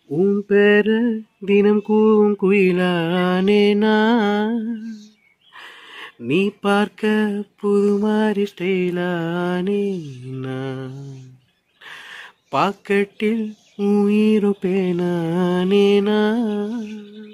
உன் பேர தினம் கூவும் குயிலானே நான் நீ பார்க்க புது மாதிரி ஸ்டைலானே நான் பாக்கெட்டில் உயிரோ பேனானே நான்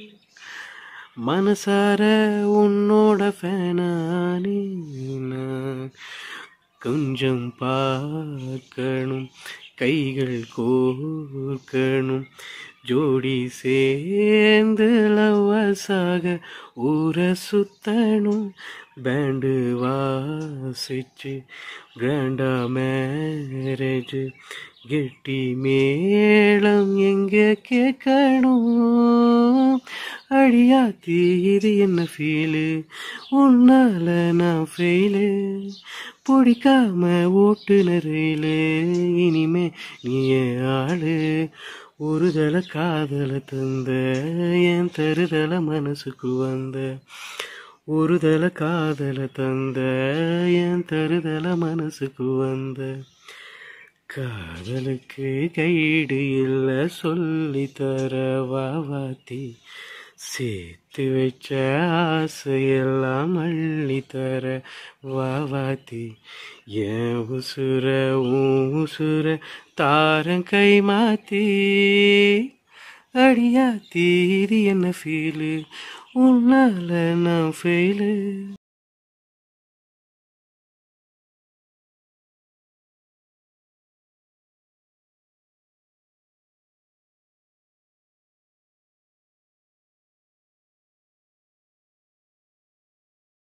மனசார உன்னோட ஃபேனானே நான் கொஞ்சம் பார்க்கணும் கைகள் கோர்க்கணும் ஜோடி சேர்ந்து லவ்வசாக ஊரை சுத்தணும் பேண்டு வாசிச்சு கிராண்டா மேரேஜ் கெட்டி மேளம் எங்க கேட்கணும் அடியாத்தி இது என்ன ஃபீலு உன்னால நான் ஃபெயிலு பிடிக்காம ஓட்டுநரையில இனிமே நீ என் ஆளு ஒரு தல காதல தந்த என் தருதல மனசுக்கு வந்த ஒரு தல காதல தந்த என் தருதல மனசுக்கு வந்த காதலுக்கு கைடு இல்ல சொல்லி தர வாவாத்தி சேர்த்து வச்ச ஆசையெல்லாம் அள்ளி தர வாவாத்தி என் உசுர உன் உசுர தாரன் கை மாத்தி அடியாத்தி இது என்ன ஃபீலு உன்னால நான் ஃபெயிலு